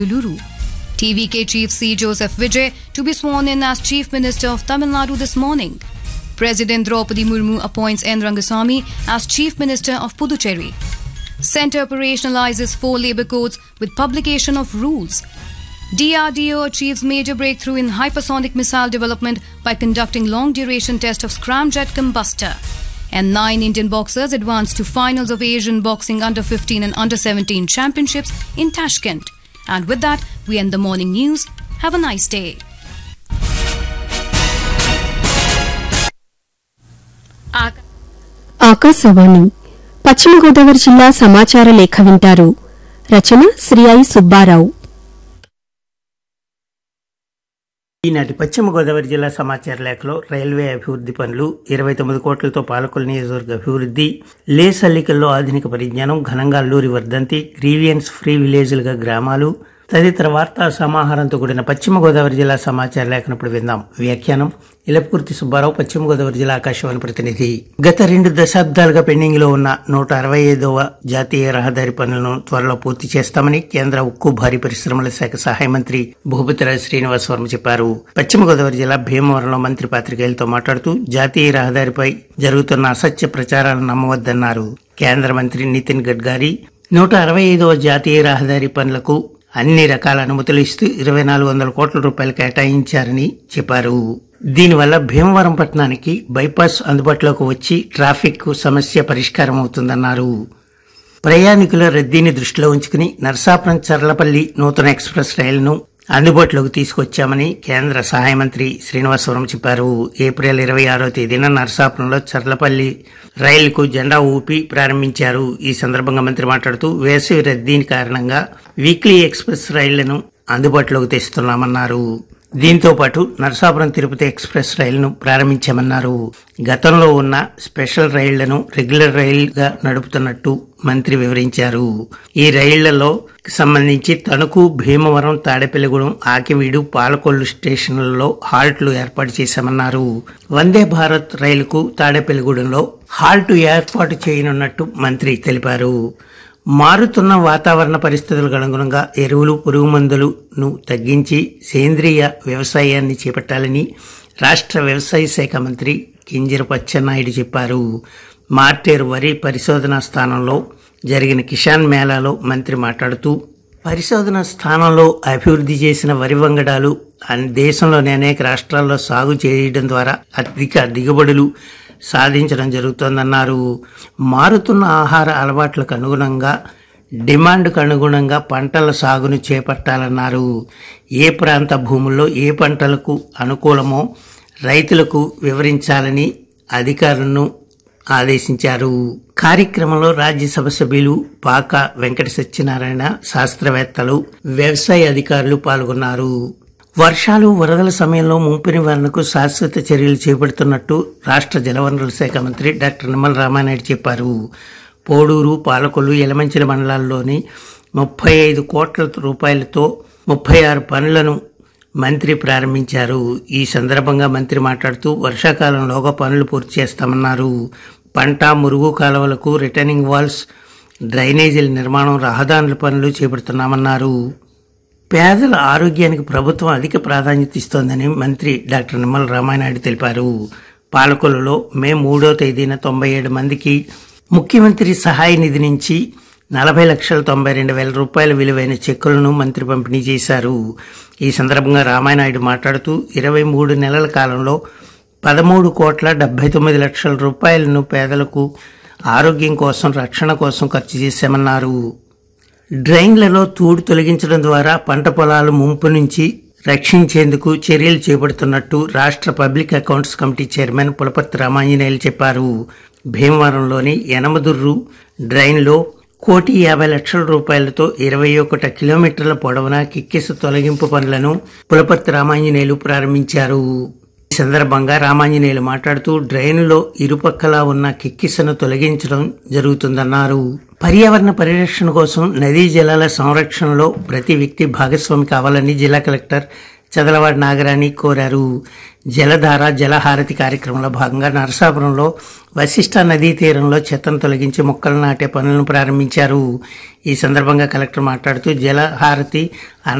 Uluru. TVK Chief C. Joseph Vijay to be sworn in as Chief Minister of Tamil Nadu this morning. President Draupadi Murmu appoints N. Rangasamy as Chief Minister of Puducherry. Centre operationalizes four labour codes with publication of rules. DRDO achieves major breakthrough in hypersonic missile development by conducting long duration test of scramjet combustor. And nine Indian boxers advance to finals of Asian Boxing Under 15 and Under 17 Championships in Tashkent. And with that, we end the morning news. Have a nice day. Akashvani పశ్చిమ గోదావరి జిల్లా సమాచార లేఖ వింటారు రచన Shri I Subbarao ఈనాటి పశ్చిమ గోదావరి జిల్లా సమాచార లేఖలో రైల్వే అభివృద్ధి పనులు ఇరవై తొమ్మిది కోట్లతో పాలకొల నియోజకవర్గ అభివృద్ధి లేస్ అల్లికల్లో ఆధునిక పరిజ్ఞానం ఘనంగా అల్లూరి వర్ధంతి గ్రీవియన్స్ ఫ్రీ విలేజ్లుగా గ్రామాలు తదితర వార్తా సమాహారంతో కూడిన పశ్చిమ గోదావరి జిల్లా సమాచార లేఖను ఇప్పుడు విందాం వ్యాఖ్యానం ఇలపకుర్తి సుబ్బారావు పశ్చిమ గోదావరి జిల్లా ఆకాశవాణి ప్రతినిధి గత రెండు దశాబ్దాలుగా పెండింగ్ లో ఉన్న నూట అరవై ఐదవ జాతీయ రహదారి పనులను త్వరలో పూర్తి చేస్తామని కేంద్ర ఉక్కు భారీ పరిశ్రమల శాఖ సహాయ మంత్రి భూపతిరాజు శ్రీనివాస్ వర్మ చెప్పారు పశ్చిమ గోదావరి జిల్లా భీమవరంలో మంత్రి పాత్రికేయులతో మాట్లాడుతూ జాతీయ రహదారిపై జరుగుతున్న అసత్య ప్రచారాలను నమ్మవద్దన్నారు కేంద్ర మంత్రి నితిన్ గడ్కరీ నూట అరవై ఐదవ జాతీయ రహదారి పనులకు అన్ని రకాల అనుమతులు ఇస్తూ ఇరవై నాలుగు వందల కోట్ల రూపాయలు కేటాయించారని చెప్పారు దీనివల్ల భీమవరం పట్టణానికి బైపాస్ అందుబాటులోకి వచ్చి ట్రాఫిక్ సమస్య పరిష్కారం అవుతుందన్నారు ప్రయాణికుల రద్దీని దృష్టిలో ఉంచుకుని నర్సాపురం చర్లపల్లి నూతన ఎక్స్ప్రెస్ రైలును అందుబాటులోకి తీసుకొచ్చామని కేంద్ర సహాయ మంత్రి శ్రీనివాసవరం చెప్పారు ఏప్రిల్ ఇరవై ఆరో తేదీన నర్సాపురంలో చర్లపల్లి రైలుకు జెండా ఊపి ప్రారంభించారు ఈ సందర్భంగా మంత్రి మాట్లాడుతూ వేసవి రద్దీని కారణంగా వీక్లీ ఎక్స్ప్రెస్ రైళ్లను అందుబాటులోకి తెస్తున్నామన్నారు దీంతో పాటు నరసాపురం తిరుపతి ఎక్స్ప్రెస్ రైలును ప్రారంభించామన్నారు గతంలో ఉన్న స్పెషల్ రైళ్లను రెగ్యులర్ రైలుగా నడుపుతున్నట్టు మంత్రి వివరించారు ఈ రైళ్లలో సంబంధించి తణుకు భీమవరం తాడేపల్లిగూడెం ఆకివీడు పాలకొల్లు స్టేషన్లలో హాల్ట్లు ఏర్పాటు చేశామన్నారు వందే భారత్ రైలుకు తాడేపల్లిగూడెంలో హాల్ట్ ఏర్పాటు చేయనున్నట్టు మంత్రి తెలిపారు మారుతున్న వాతావరణ పరిస్థితులకు అనుగుణంగా ఎరువులు పురుగు మందులను తగ్గించి సేంద్రియ వ్యవసాయాన్ని చేపట్టాలని రాష్ట్ర వ్యవసాయ శాఖ మంత్రి కింజరపు అచ్చెన్నాయుడు చెప్పారు మార్టేరు వరి పరిశోధనా స్థానంలో జరిగిన కిసాన్ మేళాలో మంత్రి మాట్లాడుతూ పరిశోధన స్థానంలో అభివృద్ధి చేసిన వరి వంగడాలు అన్- దేశంలోని అనేక రాష్ట్రాల్లో సాగు చేయడం ద్వారా అధిక దిగుబడులు సాధించడం జరుగుతోందన్నారు మారుతున్న ఆహార అలవాట్లకు అనుగుణంగా డిమాండ్కు అనుగుణంగా పంటల సాగును చేపట్టాలన్నారు ఏ ప్రాంత భూముల్లో ఏ పంటలకు అనుకూలమో రైతులకు వివరించాలని అధికారులను ఆదేశించారు కార్యక్రమంలో రాజ్యసభ సభ్యులు పాక వెంకట సత్యనారాయణ శాస్త్రవేత్తలు వ్యవసాయ అధికారులు పాల్గొన్నారు వర్షాలు వరదల సమయంలో ముంపు నివారణకు శాశ్వత చర్యలు చేపడుతున్నట్టు రాష్ట్ర జలవనరుల శాఖ మంత్రి డాక్టర్ నిమ్మల రామానాయుడు చెప్పారు పోడూరు పాలకొల్లు ఎలమంచిల మండలాల్లోని ముప్పై ఐదు కోట్ల రూపాయలతో ముప్పై ఆరు పనులను మంత్రి ప్రారంభించారు ఈ సందర్భంగా మంత్రి మాట్లాడుతూ వర్షాకాలంలోగా పనులు పూర్తి చేస్తామన్నారు పంట మురుగు కాలువలకు రిటర్నింగ్ వాల్స్ డ్రైనేజీల నిర్మాణం రహదారుల పనులు చేపడుతున్నామన్నారు పేదల ఆరోగ్యానికి ప్రభుత్వం అధిక ప్రాధాన్యత ఇస్తోందని మంత్రి డాక్టర్ నిమ్మల రామానాయుడు తెలిపారు పాలకొల్లులో మే మూడో తేదీన తొంభై ఏడు మందికి ముఖ్యమంత్రి సహాయ నిధి నుంచి నలభై లక్షల తొంభై రెండు వేల రూపాయల విలువైన చెక్కులను మంత్రి పంపిణీ చేశారు ఈ సందర్భంగా రామానాయుడు మాట్లాడుతూ ఇరవై మూడు నెలల కాలంలో పదమూడు కోట్ల డెబ్బై తొమ్మిది లక్షల రూపాయలను పేదలకు ఆరోగ్యం కోసం రక్షణ కోసం ఖర్చు చేశామన్నారు డ్రైన్లలో తూడు తొలగించడం ద్వారా పంట పొలాలు ముంపు నుంచి రక్షించేందుకు చర్యలు చేపడుతున్నట్టు రాష్ట్ర public accounts committee chairman Pulaparthi Ramanjaneyulu చెప్పారు భీమవరంలోని యనమదుర్రు డ్రైన్లో కోటి యాభై లక్షల రూపాయలతో ఇరవై ఒకటి కిలోమీటర్ల పొడవున కిక్కిస తొలగింపు పనులను పులపర్తి రామాంజనేయులు ప్రారంభించారు ఈ సందర్భంగా రామాంజనేయులు మాట్లాడుతూ డ్రైన్లో ఇరుపక్కలా ఉన్న కిక్కిసను తొలగించడం జరుగుతుందన్నారు పర్యావరణ పరిరక్షణ కోసం నదీ జలాల సంరక్షణలో ప్రతి వ్యక్తి భాగస్వామి కావాలని జిల్లా కలెక్టర్ చదలవాడి నాగరాణి కోరారు జలధార జలహారతి కార్యక్రమంలో భాగంగా నరసాపురంలో వశిష్ట నదీ తీరంలో చెత్తను తొలగించి మొక్కలు నాటే పనులను ప్రారంభించారు ఈ సందర్భంగా కలెక్టర్ మాట్లాడుతూ జలహారతి